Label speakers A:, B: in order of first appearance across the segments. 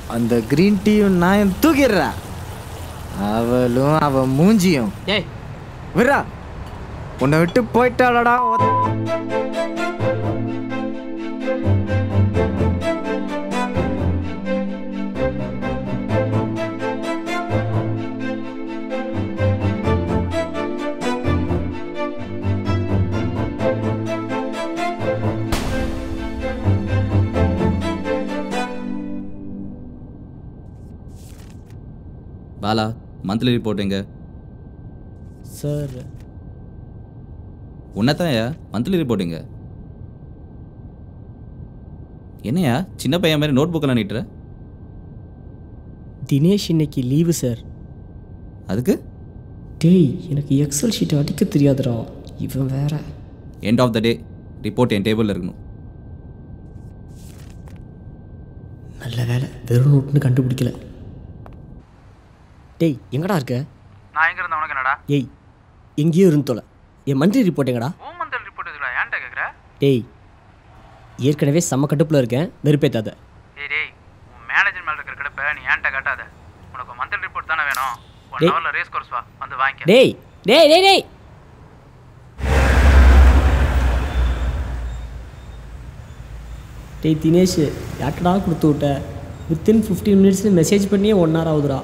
A: அந்த க்ரீன் டீயும் நான் தூக்கிடுறா அவளும் அவ மூஞ்சியும்
B: ஏய்
A: விரா உன்னை விட்டு போயிட்டாளடா
C: பாலா மந்த்லி ரிப்போர்ட் எங்க
B: சார்
C: உன்னதான்யா மந்த்லி ரிப்போர்ட் எங்க என்னையா சின்ன பையன் மாதிரி நோட் புக்கெல்லாம் நீட்டுற
B: தினேஷ் இன்னைக்கு லீவு சார்
C: அதுக்கு
B: டேய் எனக்கு எக்ஸல் ஷீட் அடிக்க தெரியாதுடா இவன் வேற
C: end of the day report என் டேபிளில் இருக்கணும்
B: நல்ல வேலை வெறும் நோட்டுன்னு கண்டுபிடிக்கல டேய் எங்கடா இருக்க
D: நான் எங்க இருந்த உனக்கு என்னடா
B: ஏய் எங்கேயோ இருந்து தொலை என் மந்த்லி ரிப்போர்ட் எங்கடா
D: ஊமந்தல் ரிப்போர்ட் இதுல ஏன்டா கேக்குற
B: டேய் ஏற்கனவே செம்ம கட்டுப்பில் இருக்கேன் வெறுப்பேத்தாத
D: டேய் டேய் உன் மேனேஜர் மேல இருக்கிற கிடப்ப நீ ஏன்டா காட்டாத உனக்கு மந்தல் ரிப்போர்ட் தானே வேணும் ஒன்
B: டேய்.
D: ஹவர்ல ரேஸ் கோர்ஸ் வா வந்து வாங்கிக்க
B: டேய் டேய் டேய் டேய் டேய் தினேஷ் யார்ட்டடா கொடுத்து விட்ட வித்தின் ஃபிஃப்டீன் மினிட்ஸில் மெசேஜ் பண்ணியே ஒன் ஹவர் ஆகுதுடா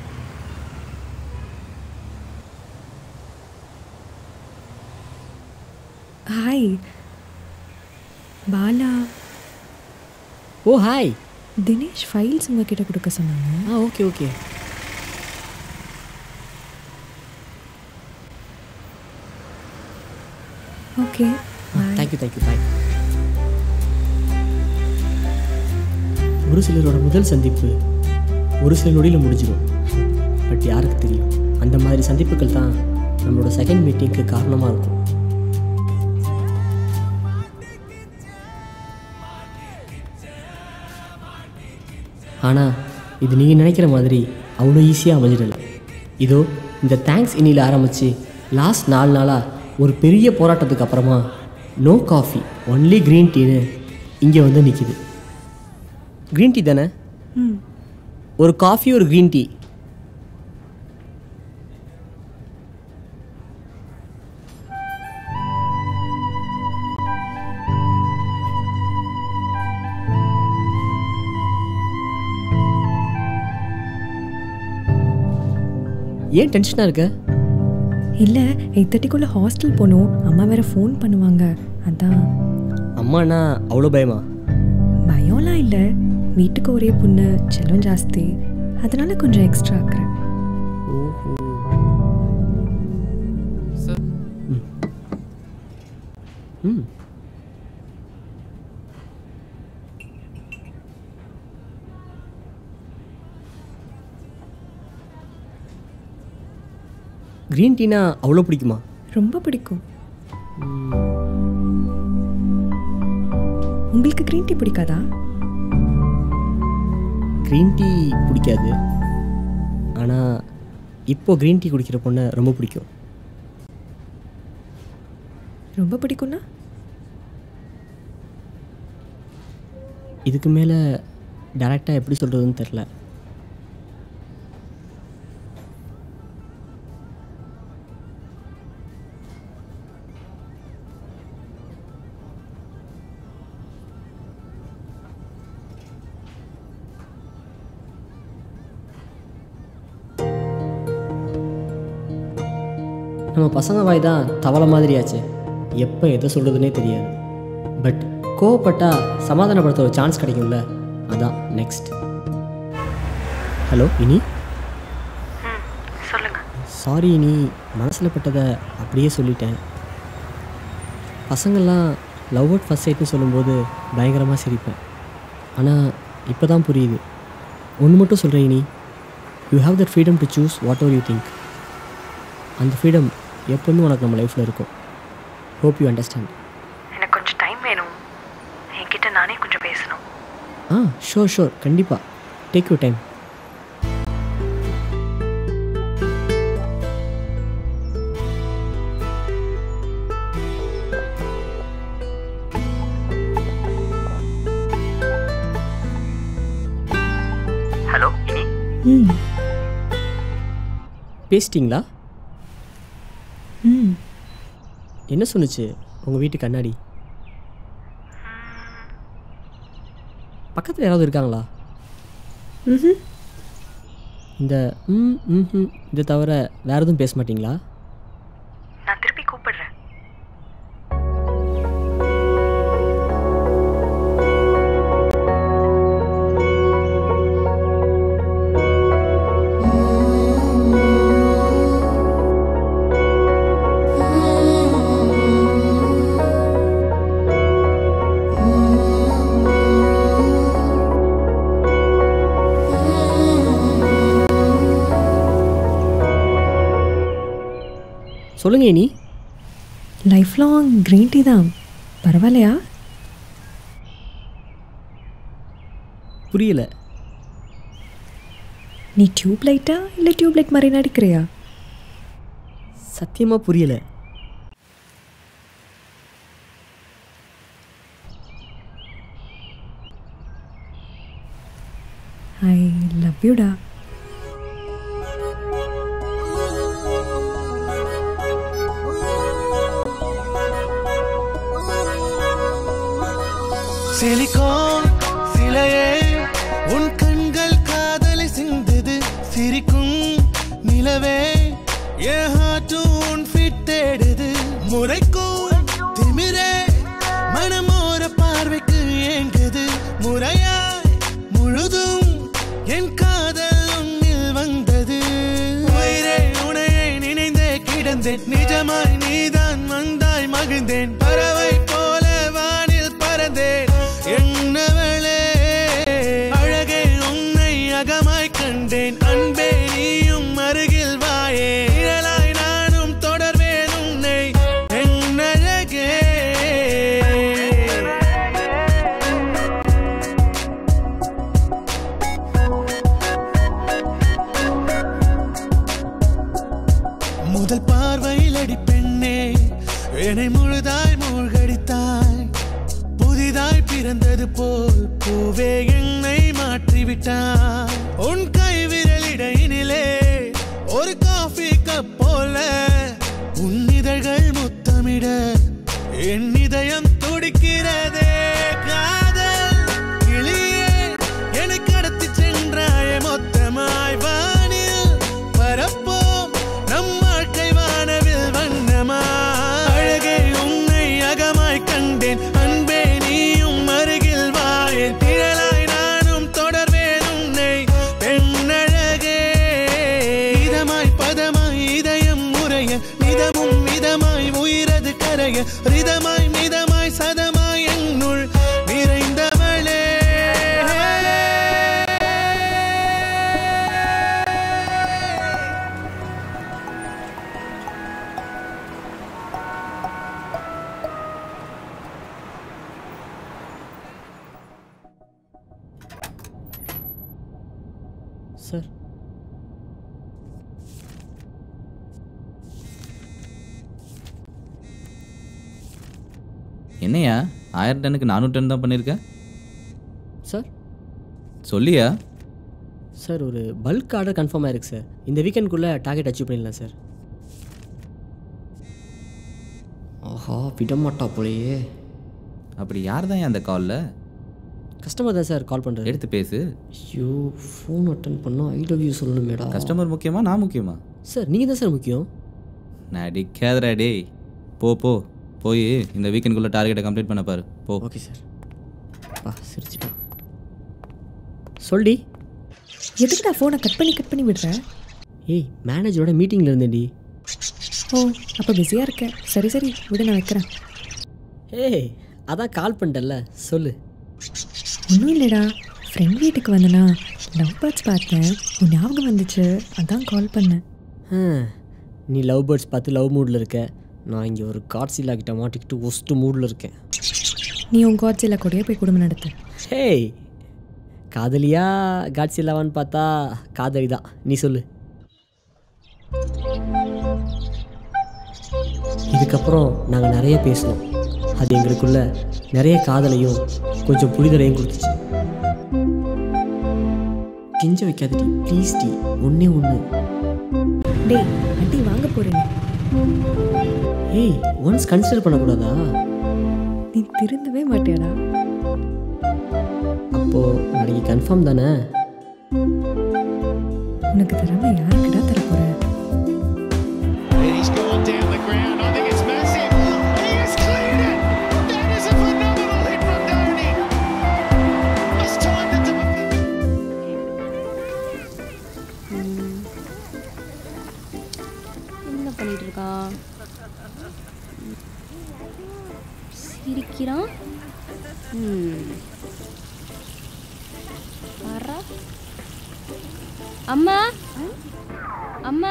E: hi Bala
B: oh hi
E: Dinesh files உங்ககிட்ட கொடுக்க சொன்னாங்க
B: ah okay okay
E: okay
B: thank you thank you bye ஒரு சிலரோட முதல் சந்திப்பு ஒரு சில நொடியில் முடிஞ்சிடும் பட் யாருக்கு தெரியும் அந்த மாதிரி சந்திப்புகள் தான் நம்மளோட செகண்ட் மீட்டிங்க்கு காரணமாக இருக்கும் ஆனால் இது நீங்கள் நினைக்கிற மாதிரி அவ்வளோ ஈஸியாக அமைஞ்சிடல இதோ இந்த தேங்க்ஸ் இன்னில் ஆரம்பித்து லாஸ்ட் நாலு நாளாக ஒரு பெரிய போராட்டத்துக்கு அப்புறமா நோ காஃபி ஒன்லி க்ரீன் டீன்னு இங்கே வந்து நிற்கிது க்ரீன் டீ தானே
E: ம்
B: ஒரு காஃபி ஒரு க்ரீன் டீ ஏன் டென்ஷனாக இருக்க
E: இல்லை எயிட் தேர்ட்டிக்குள்ளே ஹாஸ்டல் போகணும் அம்மா வேற ஃபோன் பண்ணுவாங்க அதான்
B: அம்மாண்ணா அவ்வளோ பயமா
E: பயம்லாம் இல்லை வீட்டுக்கு ஒரே பொண்ணு செல்லம் ஜாஸ்தி அதனால கொஞ்சம் எக்ஸ்ட்ரா ஆக்குறேன்
B: ஓஹோ ம் க்ரீன் டீனா அவ்வளோ பிடிக்குமா
E: ரொம்ப பிடிக்கும் உங்களுக்கு க்ரீன் டீ பிடிக்காதா
B: க்ரீன் டீ பிடிக்காது ஆனால் இப்போ க்ரீன் டீ குடிக்கிற பொண்ணை ரொம்ப பிடிக்கும்
E: ரொம்ப பிடிக்கும்னா
B: இதுக்கு மேலே டேரெக்டாக எப்படி சொல்கிறதுன்னு தெரில நம்ம பசங்க வாய் தான் தவளை மாதிரியாச்சு எப்போ எதை சொல்கிறதுனே தெரியாது பட் கோவப்பட்டா சமாதானப்படுத்த ஒரு சான்ஸ் கிடைக்கும்ல அதான் நெக்ஸ்ட் ஹலோ இனி
E: சொல்லுங்க
B: சாரி இனி மனசில் பட்டதை அப்படியே சொல்லிட்டேன் பசங்கள்லாம் லவ் அட் ஃபஸ்ட் சைட்னு சொல்லும்போது பயங்கரமாக சிரிப்பேன் ஆனால் இப்போ தான் புரியுது ஒன்று மட்டும் சொல்கிறேன் இனி you have that freedom to choose whatever you think அந்த ஃப்ரீடம் எப்போவுமே உனக்கு நம்ம லைஃப்பில் இருக்கும் ஹோப் யூ அண்டர்ஸ்டாண்ட்
E: எனக்கு கொஞ்சம் டைம் வேணும் என்கிட்ட நானே கொஞ்சம் பேசணும்
B: ஆ ஷோர் ஷோர் கண்டிப்பாக டேக் யூ டைம்
E: ம்
B: பேசிட்டிங்களா
E: ம்
B: என்ன சொன்னுச்சு உங்கள் வீட்டு கண்ணாடி பக்கத்தில் யாராவது இருக்காங்களா
E: ம்
B: இந்த ம் ம் இதை தவிர வேறு எதுவும் பேச மாட்டீங்களா
E: நான் திருப்பி கூப்பிடுறேன்
B: சொல்லுங்க இனி
E: லைஃப் லாங் க்ரீன் டீ தான் பரவாயில்லையா
B: புரியல
E: நீ டியூப் லைட்டா இல்லை டியூப் லைட் மாதிரி நடிக்கிறியா
B: சத்தியமாக புரியல
E: ஐ லவ் யூடா
F: சிலிகான் சிலையே உன் கண்கள் காதலை சிந்தது சிரிக்கும் நிலவே என் ஹார்ட்டும் உன் ஃபிட் தேடுது முறைக்கும் திமிரே மனமோர பார்வைக்கு ஏங்குது முறையாய் முழுதும் என் காதல் உன்னில் வந்தது உயிரே உனையை நினைந்தே கிடந்தேன் நிஜமாய் நீதான் வந்தாய் மகிழ்ந்தேன் பறவை போல வானில் பறந்தேன் என்னவளே அழகே உன்னை அகமாய் கண்டேன் அன்பே நீயும் அருகில் வாயே நிழலாய் நானும் தொடர்வேன் உன்னை என்னழகே முதல் பார்வையில் அடி பெண்ணே என்னை முழுதாய் மூழ்கடித்தாய் புதிதாய் பிறந்தது போல் பூவே என்னை மாற்றிவிட்டாய் உன் கை விரலிடையினிலே ஒரு காஃபி கப் போல உன் இதழ்கள் முத்தமிட என் இதயம் துடிக்கிறதே காதல் கிளியே என்னை கடத்தி சென்றாயே மொத்தமாய் வானில் பரப்போம் நம் வாழ்க்கை வானவில் வண்ணமா அழகே உன்னை அகமாய் கண்டேன் அன்பே நீயும் அருகில் வாயேன் திரளாய் நானும் தொடர்வேன் உன்னை பெண்ணழகே இதமாய் பதமாய் இதயம் முறைய நிதமும் மிதமாய் உயிரது கரைய ரிதமாய் மிதமாய் சதமாய் என்னுள் நிறைந்தவளே
B: சார்
C: என்னையா ஆயிரம் டன்னுக்கு நானூறு டன் தான் பண்ணியிருக்க
B: சார்
C: சொல்லியா
B: சார் ஒரு பல்க் ஆர்டர் கன்ஃபார்ம் ஆயிருக்கு சார் இந்த வீக்கெண்ட்குள்ளே டார்கெட் அச்சீவ் பண்ணிடலாம் சார் ஆஹா விடமாட்டா போலையே
C: அப்படி யார் தான் அந்த காலில்
B: கஸ்டமர் தான் சார் கால் பண்ணுறது
C: எடுத்து பேசு
B: ஐயோ ஃபோன் அட்டன் பண்ணால் ஐ லவ் யூ சொல்லணுமேடா
C: கஸ்டமர் முக்கியமா நான் முக்கியமா
B: சார் நீங்கள் தான் சார் முக்கியம்
C: நடிக்காதடா டேய் போ போ போய் இந்த வீக்கெண்டுக்குள்ளே டார்கெட்டை கம்ப்ளீட் பண்ண பாரு போ
B: ஓகே சார் பா சிரிச்சிட்டான் சொல்டி
E: எதுக்குடா ஃபோனை கட் பண்ணி கட் பண்ணி விடுற
B: ஏய் மேனேஜரோட மீட்டிங்கில் இருந்தேன்டி
E: ஓ அப்போ பிஸியாக இருக்கேன் சரி சரி விடு நான் வைக்கிறேன்
B: ஏய் அதான் கால் பண்ணிட்டல சொல்லு
E: ஒன்றும் இல்லைடா ஃப்ரெண்ட் வீட்டுக்கு வந்தனா லவ் பேர்ட்ஸ் பார்த்தேன் உன் ஞாபகம் வந்துச்சு அதான் கால் பண்ணேன்
B: ஆ, நீ லவ் பேர்ட்ஸ் பார்த்து லவ் மூடில் இருக்க நான் இங்கே ஒரு காட்சிலா கிட்ட மாட்டிக்கிட்டு ஒஸ்ட்டு மூடில் இருக்கேன்
E: நீ உன் காட்சியில் கூடயே போய் குடும்பம் நடத்து
B: ஹேய் காதலியா காட்சிலாவான்னு பார்த்தா காதலி தான் நீ சொல்லு இதுக்கப்புறம் நாங்கள் நிறைய பேசணும் அது எங்களுக்குள்ள நிறைய காதலையும் கொஞ்சம் புரிதலையும் கொடுத்துச்சு கெஞ்ச வைக்காதடி ப்ளீஸ் டி ஒன்றே ஒன்று
E: டேய் அடி வாங்க போறேன்
B: ஏய் ஒன்ஸ் கன்சிடர் பண்ணக்கூடாதா
E: நீ திருந்தவே மாட்டியாடா
B: அப்போது நாளைக்கு கன்ஃபார்ம் தானே
E: உனக்கு தராம யாருக்குடா தர போற
F: He's gone down the ground. I think it's massive. He has cleared it. That is a phenomenal hit from Dhoni. It's time to do
G: என்ன பண்ணிட்டு இருக்கான் சிரிக்கிறான் ம். பாரா. அம்மா அம்மா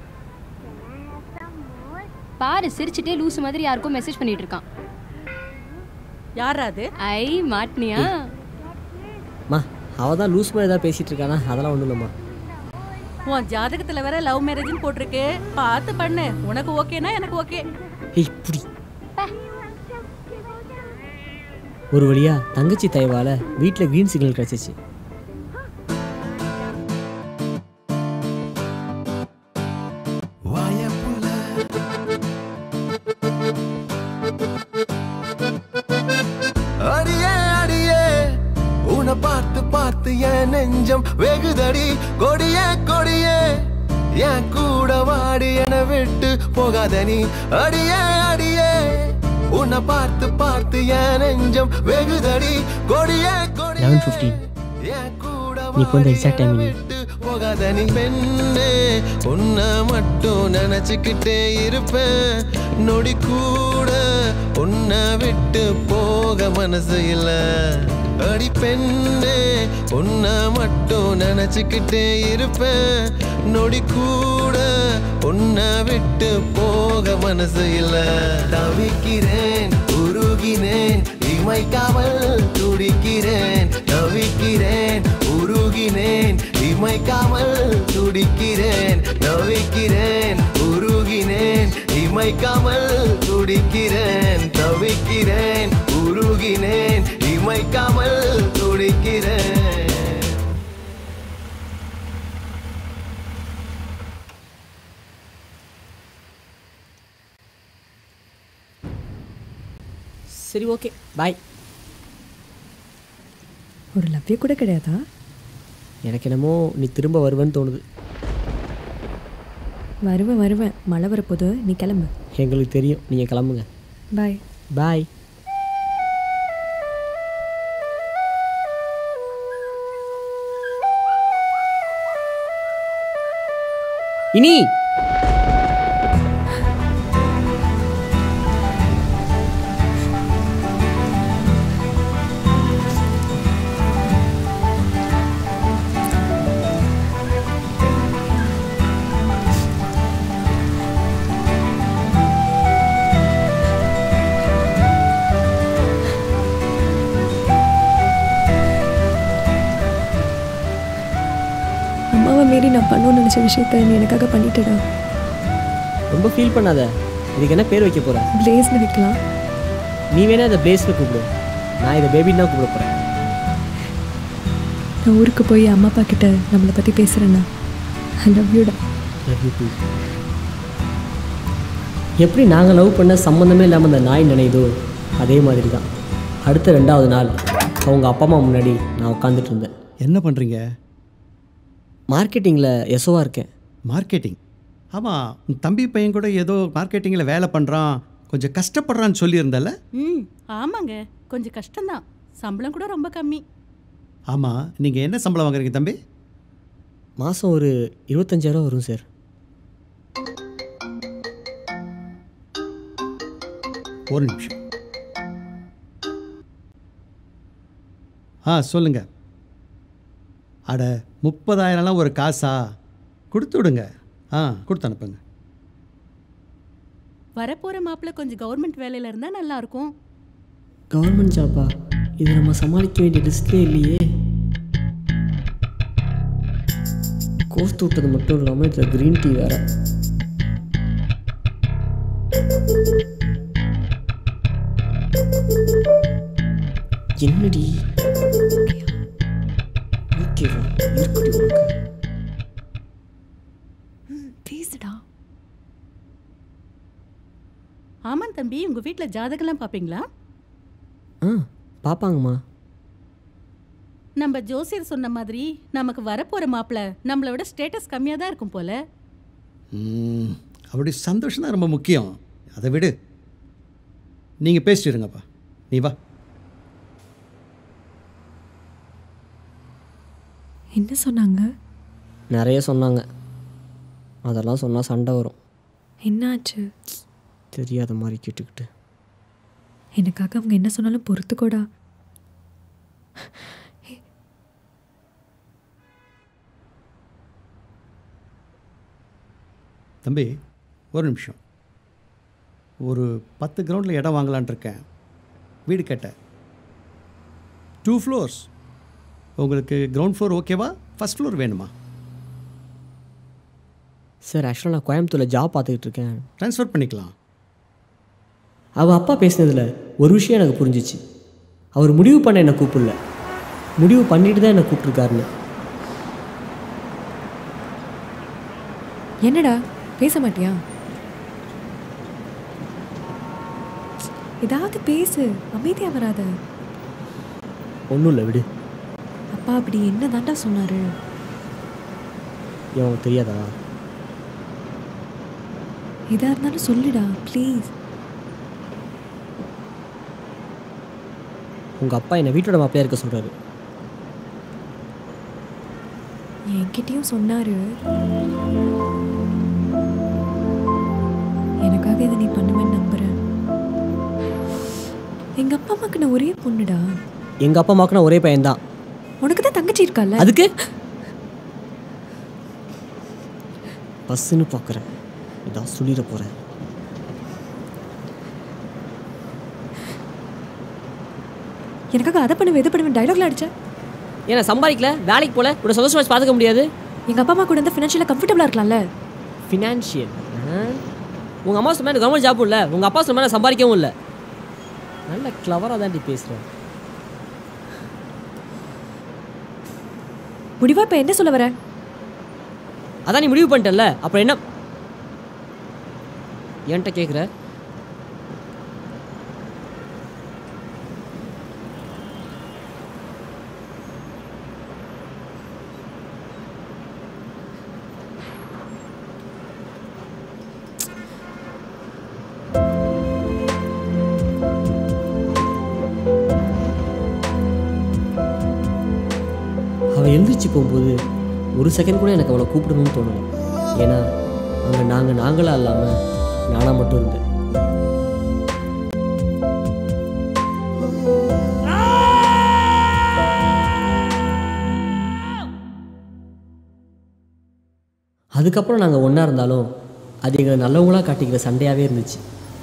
G: பாரு சிரிச்சிட்டே லூசு மாதிரி யாருக்கும் மெசேஜ் பண்ணிட்டு இருக்கான்
H: யாரா அது
G: ஐ மாட்டினியா
B: மா அவள் தான் லூஸ் மாதிரி ஏதாவது பேசிகிட்டு இருக்கானா அதெல்லாம் ஒன்றும் இல்லைம்மா
H: உன் ஜாதகத்துல வேற லவ் மேரேஜ்னு போட்டிருக்கு பார்த்து பண்ணு உனக்கு ஓகேனா எனக்கு ஓகே
B: ஏய் இப்படி ஒரு வழியா தங்கச்சி தயவால வீட்டில் க்ரீன் சிக்னல் கிடச்சிச்சு
F: வாயப்புல அடியே அடியே உன்னை பார்த்து பார்த்து என் நெஞ்சம் வெகுதடி கொடியே கொடியே என் கூட வாடி என விட்டு போகாத நீ அடியே அடியே உன்னை பார்த்து பார்த்து என் நெஞ்சம் வெகுதடி கொடியே கொடியே
B: 11:15.
F: என் கூட
B: நீ கொஞ்சம்
F: வாடி
B: exact
F: என்னை
B: timing.
F: விட்டு போகாத நீ பெண்ணே உன்னை மட்டும் நினைச்சுக்கிட்டே இருப்பேன் நொடி கூட உன்னை விட்டு போக மனசு இல்ல அடி பெண்ணே உன்னை மட்டும் நினைச்சுக்கிட்டே இருப்பேன் நொடி கூட உன்னை விட்டு போக மனசு இல்ல தவிக்கிறேன் உருகினேன் இமைக்காமல் துடிக்கிறேன் தவிக்கிறேன் உருகினேன் இமைக்காமல் துடிக்கிறேன் தவிக்கிறேன் உருகினேன் இமைக்காமல் துடிக்கிறேன் தவிக்கிறேன் உருகினேன் இமைக்காமல் துடிக்கிறேன்
B: சரி ஓகே பாய்
E: ஒரு லவ்வே கூட கிடையாதா
B: எனக்கு என்னமோ நீ திரும்ப வருவேன்னு தோணுது
E: வருவேன் வருவேன் மழை வரப்போது நீ கிளம்பு
B: எங்களுக்கு தெரியும் நீங்கள் கிளம்புங்க
E: பாய்
B: பாய் இனி
E: அம்மாவை மீறி நான் பண்ணணும்னு நினச்ச விஷயத்த நீ எனக்காக பண்ணிட்டடா
B: ரொம்ப ஃபீல் பண்ணாத இதுக்கு என்ன பேர் வைக்க போற
E: பிளேஸ்னு வைக்கலாம்
B: நீ வேணா அதை பிளேஸில் கூப்பிடு நான் இதை பேபின்னு தான் கூப்பிட போகிறேன்
E: நான் ஊருக்கு போய் அம்மா அப்பா கிட்ட நம்மளை பற்றி பேசுகிறேண்ணா ஐ லவ் யூடா
B: லவ் யூ டூ எப்படி நாங்கள் லவ் பண்ண சம்மந்தமே இல்லாமல் அந்த நாய் நினைதோ அதே மாதிரி தான் அடுத்த ரெண்டாவது நாள் அவங்க அப்பா அம்மா முன்னாடி நான் உட்காந்துட்டு இருந்தேன்
I: என்ன பண்ணுறீங்க
B: மார்க்கெட்டிங்கில் எசோவாக இருக்கேன்
I: மார்க்கெட்டிங் ஆமாம் உன் தம்பி பையன் கூட ஏதோ மார்க்கெட்டிங்கில் வேலை பண்ணுறான் கொஞ்சம் கஷ்டப்படுறான்னு சொல்லியிருந்தல
H: ம் ஆமாங்க கொஞ்சம் கஷ்டம்தான் சம்பளம் கூட ரொம்ப கம்மி
I: ஆமாம் நீங்கள் என்ன சம்பளம் வாங்குறீங்க தம்பி
B: மாதம் ஒரு இருபத்தஞ்சாயிரம் வரும் சார்
I: ஒரு நிமிஷம் ஆ சொல்லுங்க அட முப்பதாயிரம்லாம் ஒரு காசா கொடுத்து விடுங்க ஆ கொடுத்து அனுப்புங்க
H: வரப்போற மாப்பிள்ளை கொஞ்சம் கவர்மெண்ட் வேலையில இருந்தா நல்லா இருக்கும்
B: கவர்மெண்ட் ஜாப்பா இது நம்ம சமாளிக்க வேண்டிய லிஸ்ட்லே இல்லையே கோர்த்து விட்டது மட்டும் இல்லாமல் இதில் க்ரீன் டீ வேற என்னடி ஓகேவா இருக்குடி உனக்கு
E: பேசுடா
H: ஆமாம் தம்பி உங்க வீட்ல ஜாதகம்லாம் பார்ப்பீங்களா
B: ஆ பார்ப்பாங்கம்மா
H: நம்ம ஜோசியர் சொன்ன மாதிரி நமக்கு வரப்போற மாப்பிள்ள நம்மளை விட ஸ்டேட்டஸ் கம்மியா தான் இருக்கும் போல
I: ம், அப்படி சந்தோஷம் தான் ரொம்ப முக்கியம் அதை விடு நீங்கள் பேசிட்டு இருங்கப்பா நீ வா
E: என்ன சொன்னாங்க
B: நிறைய சொன்னாங்க அதெல்லாம் சொன்னால் சண்டை வரும்
E: என்னாச்சு
B: தெரியாத மாதிரி கேட்டுக்கிட்டு
E: எனக்காக அவங்க என்ன சொன்னாலும் பொறுத்துக்கோடா
I: தம்பி ஒரு நிமிஷம் ஒரு பத்து கிரவுண்டில் இடம் வாங்கலான் இருக்கேன் வீடு கட்ட டூ ஃப்ளோர்ஸ் உங்களுக்கு கிரவுண்ட் ஃப்ளோர் ஓகேவா ஃபஸ்ட் ஃப்ளோர் வேணுமா
B: சார் ஆக்சுவலாக நான் கோயம்புத்தூரில் ஜாப் பார்த்துக்கிட்டு இருக்கேன்
I: ட்ரான்ஸ்ஃபர் பண்ணிக்கலாம்
B: அவள் அப்பா பேசினதில் ஒரு விஷயம் எனக்கு புரிஞ்சிச்சு அவர் முடிவு பண்ண என்னை கூப்பிடல முடிவு பண்ணிட்டு தான் என்னை கூப்பிட்ருக்காருன்னு
E: என்னடா பேச மாட்டியா ஏதாவது பேசு அமைதியா வராத
B: ஒன்றும் இல்லை விடு
E: அப்பா அப்படி என்ன தாண்டா சொன்னாரு
B: ஏன் உனக்கு தெரியாதா
E: எதா இருந்தாலும் சொல்லுடா ப்ளீஸ்
B: உங்கள் அப்பா என்னை வீட்டோட மாப்பிளையா இருக்க சொல்கிறாரு
E: என்கிட்டயும் சொன்னாரு எனக்காக இதை நீ பண்ணுவேன்னு நம்புறேன் எங்க அப்பா அம்மாக்கு நான் ஒரே பொண்ணுடா
B: எங்கள் அப்பா அம்மாவுக்கு நான் ஒரே பையன்தான்
E: உனக்கு தான் தங்கச்சி இருக்கால
B: அதுக்கு பஸ்ஸுன்னு பார்க்குறேன் இதான் சொல்லிட போகிறேன்
E: எனக்காக அதை பண்ணுவேன் இதை பண்ணுவேன் டைலாக்ல அடிச்ச
B: ஏன்னா சம்பாதிக்கல வேலைக்கு போல உன்னை சந்தோஷமா வச்சு பார்த்துக்க முடியாது
E: எங்க அப்பா அம்மா கூட இருந்தா ஃபினான்ஷியலாக கம்ஃபர்டபுளாக இருக்கலாம்ல
B: ஃபினான்ஷியல் உங்கள் அம்மா சொன்ன எனக்கு கவர்மெண்ட் ஜாப்பும் இல்லை உங்கள் அப்பா சொன்ன நான் சம்பாதிக்கவும் இல்லை நல்ல கிளவராக தாண்டி பேசுகிறேன்
E: முடிவா இப்ப என்ன சொல்ல வர
B: அதான் நீ முடிவு பண்ணிட்டல அப்புறம் என்ன என்கிட்ட கேட்குற அவள் எழுந்திரிச்சு போகும்போது ஒரு செகண்ட் கூட எனக்கு அவளை கூப்பிடணும்னு தோணலை ஏன்னா அங்கே நாங்கள் நாங்களாக இல்லாமல் நானாக மட்டும் இருந்தேன் அதுக்கப்புறம் நாங்கள் ஒன்றா இருந்தாலும் அது எங்களை நல்லவங்களாக காட்டிக்கிற சண்டையாகவே இருந்துச்சு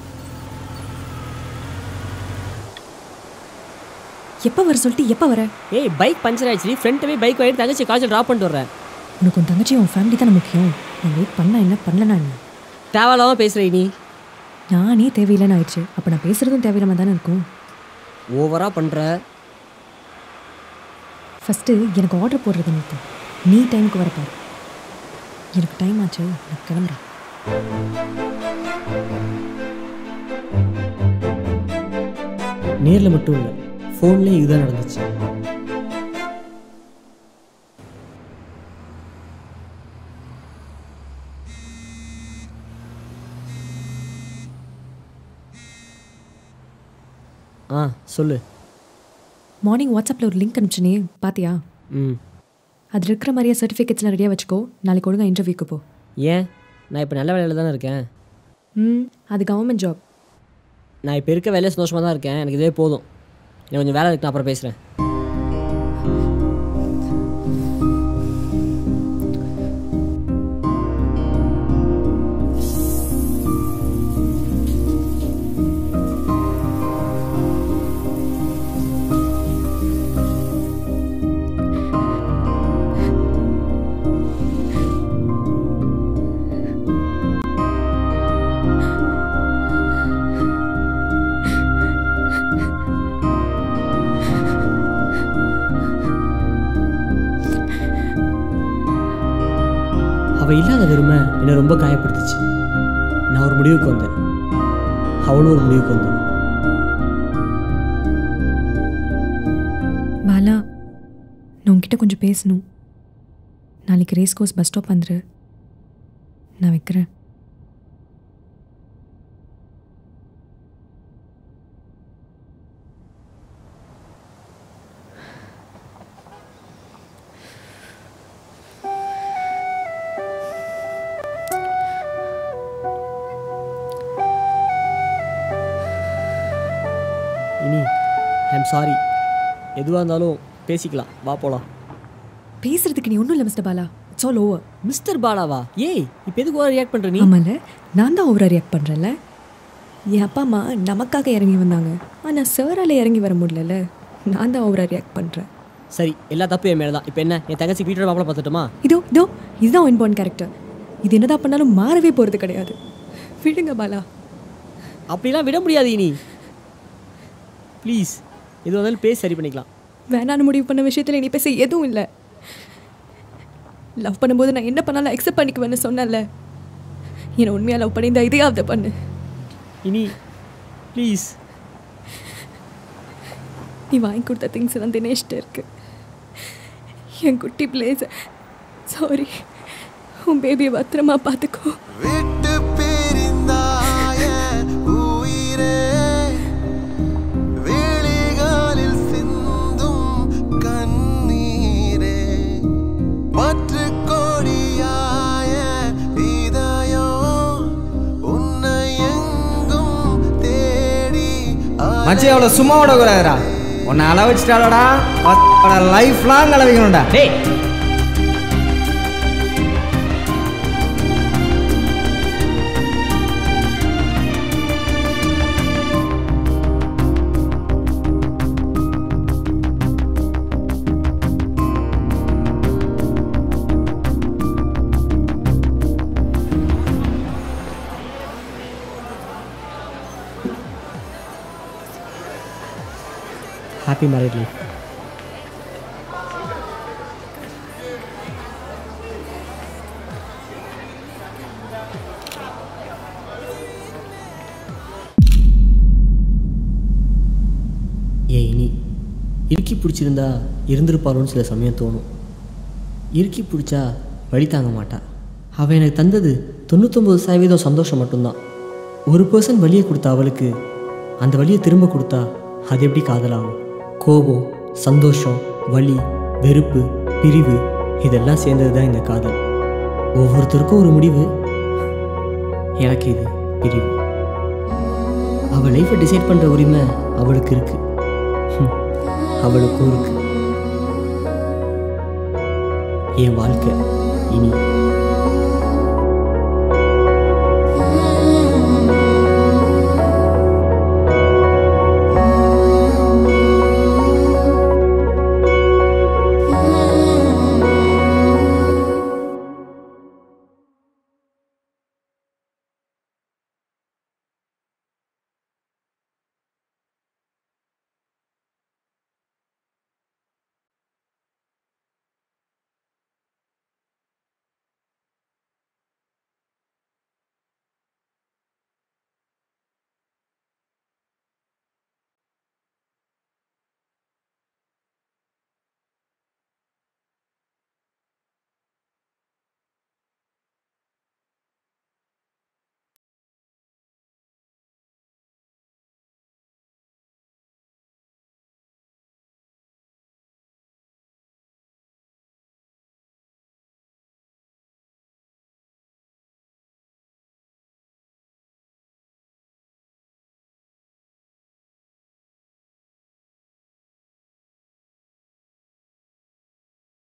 E: எப்ப வர சொல்லிட்டு எப்ப வர
B: ஏய் பைக் பஞ்சர் ஆயிடுச்சு ஃப்ரெண்ட்டவே பைக் வாங்கிட்டு தங்கச்சி காலேஜ் ட்ராப் பண்ணிட்டு வரேன்
E: உனக்கு உன் தங்கச்சி உன் ஃபேமிலி தானே முக்கியம் நான் வெயிட் பண்ணா என்ன பண்ணலனா என்ன
B: தேவையில்லாமல் பேசுகிற நீ
E: நானே தேவையில்லைன்னு ஆயிடுச்சு அப்போ நான் பேசுறதும் தேவையில்லாம தானே இருக்கும்
B: ஓவராக பண்ணுற
E: ஃபஸ்ட்டு எனக்கு ஆர்டர் போடுறது நிறுத்து நீ டைமுக்கு வரப்பாரு எனக்கு டைம் ஆச்சு நான் கிளம்புறேன்
B: நேரில் மட்டும் இல்லை ஃபோன்லேயே இதுதான் நடந்துச்சு ஆ சொல்லு
E: மார்னிங் வாட்ஸ்அப்பில் ஒரு லிங்க் அனுப்பிச்சினே பாத்தியா
B: ம்
E: அது இருக்கிற மாதிரியே சர்டிஃபிகேட்ஸ்லாம் ரெடியாக வச்சுக்கோ நாளைக்கு ஒழுங்கா இன்டர்வியூக்கு போ
B: ஏன் நான் இப்போ நல்ல வேலையில் தானே இருக்கேன்
E: ம் அது கவர்மெண்ட் ஜாப்
B: நான் இப்போ இருக்க வேலையை சந்தோஷமாக தான் இருக்கேன் எனக்கு இதே போதும் எனக்கு கொஞ்சம் வேலை இருக்கு நான் அப்புறம் பேசுகிறேன் அவள் இல்லாத வெறுமை என்னை ரொம்ப காயப்படுத்துச்சு நான் ஒரு முடிவுக்கு வந்தேன் அவளும் ஒரு முடிவுக்கு வந்தான்
E: பாலா நான் உன்கிட்ட கொஞ்சம் பேசணும் நாளைக்கு ரேஸ் கோர்ஸ் பஸ் ஸ்டாப் வந்துரு நான் வைக்கிறேன்
B: இனி ஐம் சாரி எதுவாக இருந்தாலும் பேசிக்கலாம் வா போகலாம்
E: பேசுறதுக்கு நீ ஒன்றும் இல்லை mister Bala it's all over
B: mister பாலாவா ஏய் இப்போ எதுக்கு ஓவர் ரியாக்ட் பண்ணுற நீ
E: ஆமால நான் தான் ஓவராக ரியாக்ட் பண்ணுறேன்ல என் அப்பா அம்மா நமக்காக இறங்கி வந்தாங்க ஆனால் சாரால் இறங்கி வர முடியலல்ல நான் தான் ஓவராக ரியாக்ட் பண்ணுறேன்
B: சரி எல்லா தப்பும் என் மேலே தான் இப்போ என்ன என் தங்கச்சி வீட்டோட மாப்பிள பார்த்துட்டுமா
E: இதோ இதோ இதுதான் ஒன் பாயிண்ட் கேரக்டர் இது என்னதான் பண்ணாலும் மாறவே போகிறது கிடையாது விடுங்க பாலா
B: அப்படிலாம் விட முடியாது இனி ப்ளீஸ் எது வந்தாலும் பேசி சரி பண்ணிக்கலாம்
E: வேணான்னு முடிவு பண்ண விஷயத்தில் நீ பேச எதுவும் இல்லை லவ் பண்ணும்போது நான் என்ன பண்ணாலும் அக்செப்ட் பண்ணிக்குவேன்னு சொன்னேன்ல என்னை உண்மையாக லவ் பண்ணியிருந்தா இதையாவது பண்ணு
B: இனி ப்ளீஸ்
E: நீ வாங்கி கொடுத்த திங்ஸ் எல்லாம் தினேஷ்ட இருக்கு என் குட்டி பிளேஸ் சாரி உன் பேபியை பத்திரமா பார்த்துக்கோ
F: விட்டு பிரிந்தாய உயிரே விழிகளில் சிந்தும் கண்ணீரே பற்று கொடியாய இதயம் உன்னை எங்கும் தேடி
A: மச்சி அவளை சும்மா விடக்கூடாதுடா உன்னை அள வச்சுட்டாலடா லைஃப் லாங் அளவிக்கணும்டா
B: டேய் ஹாப்பி மேரிட் லைஃப் ஏன் இனி இறுக்கி பிடிச்சிருந்தா இருந்திருப்பாளோன்னு சில சமயம் தோணும் இறுக்கி பிடிச்சா வழி தாங்க மாட்டா அவள் எனக்கு தந்தது தொண்ணூத்தொம்பது சதவீதம் சந்தோஷம் மட்டும்தான் ஒரு பர்சன் வழியை கொடுத்த அவளுக்கு அந்த வழியை திரும்ப கொடுத்தா அது எப்படி காதலாகும் கோபம் சந்தோஷம் வலி வெறுப்பு பிரிவு இதெல்லாம் சேர்ந்தது தான் இந்த காதல் ஒவ்வொருத்தருக்கும் ஒரு முடிவு எனக்கு இது பிரிவு அவள் லைஃப்பை டிசைட் பண்ணுற உரிமை அவளுக்கு இருக்கு ஹம், அவளுக்கும் இருக்கு என் வாழ்க்கை இனி